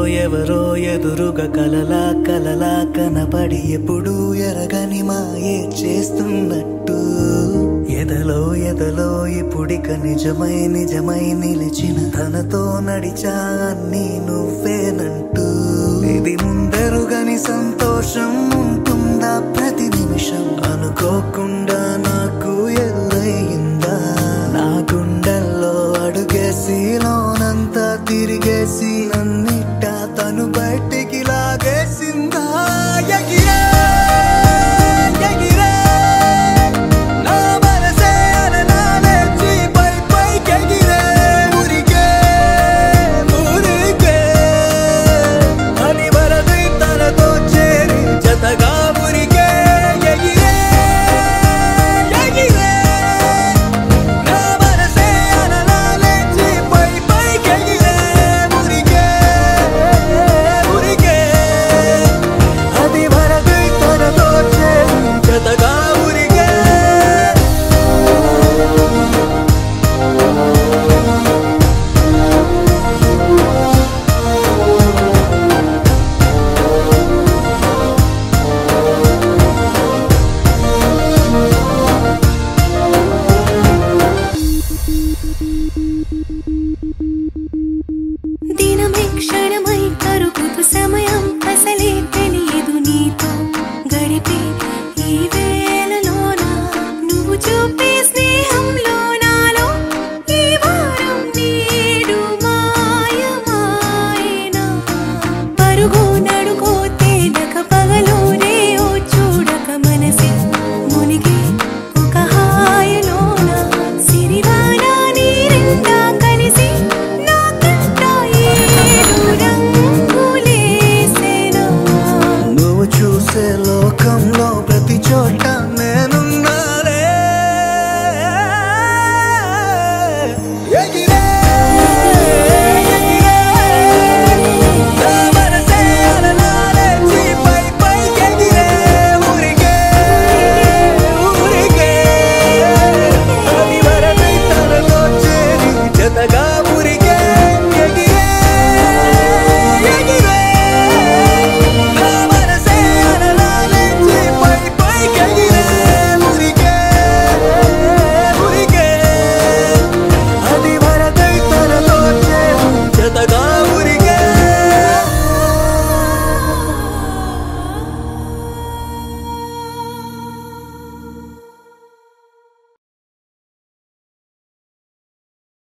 ఎవరో ఎదురుగా కలలా కలలా కనబడి ఎప్పుడు ఎరగని మాయే చేస్తున్నట్టు ఎదలో ఎదలో ఇప్పుడిక నిజమై నిజమై నిలిచిన తనతో నడిచా అన్నీ నువ్వేనంటూ ఇది ముందరుగని సంతోషం ఉంటుందా ప్రతి నిమిషం అనుకోకుండా నాకు ఎదురయ్యిందా నా గుండెల్లో అడుగేసి లోనంతా తిరిగేసి నన్నిట్ట తను బయటికి లాగేసిందా ఎగిరే ఎగిరే నా మనసే అలనాలేచి పై పైకెగిరే ఊరికే ఊరికే అని వరదై తనతో చేరి జతగా ఊరికే ఎగిరే ఎగిరే నా మనసే అలనాలేచి పై పైకెగిరే ఊరికే ఊరికే అది వరదై తనతో చేరి జతగా ఊరికే దినమే క్షణమై కరుగుతు సమయం అసలే తెలియదు నీతో గడిపే ఈ వేళలోన నువ్వు చూపే స్నేహంలో నాలో ఈ వారం నేడు మాయమాయనా పరుగు నడుగో తేనక పగలు రేయో చూడక మనసే మునిగి ఒక హాయలోన సిరివాన నీరిందా కలిసి నా కంట ఏడు రంగులేసేనా నువ్వు చూసే లోకంలో ప్రతి చోట